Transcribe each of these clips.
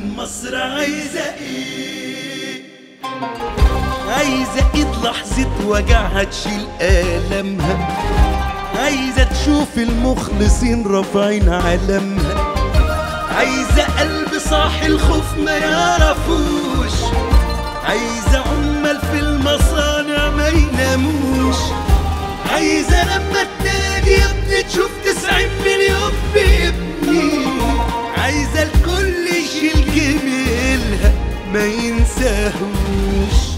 عارفين مصر عايزة ايه عايزة ايد لحظة وجعها تشيل آلامها عايزة تشوف المخلصين رافعين علمها عايزة قلب صاحي الخوف ما يعرفوش عايزة عمال في المصانع ما يناموش عايزة لما تنادي يا ابني تشوف تسعين مليون بيبني عايزة الكل يشيل جميلها ما ينساهوش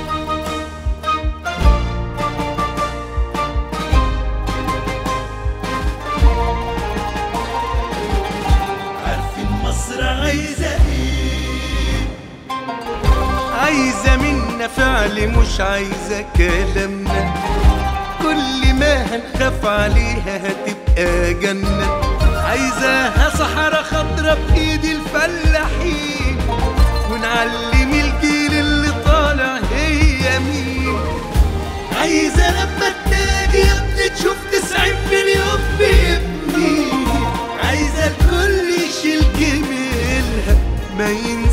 عارفين مصر عايزة ايه عايزة منا فعل مش عايزة كلامنا كل ما هنخاف عليها هتبقى جنة عايزاها صحراء خضرا بإيد الفلاحين ونعلم الجيل اللي طالع هي مين عايزة لما تنادي يا ابني تشوف تسعين مليون بيبني عايزة الكل يشيل جميلها ما ين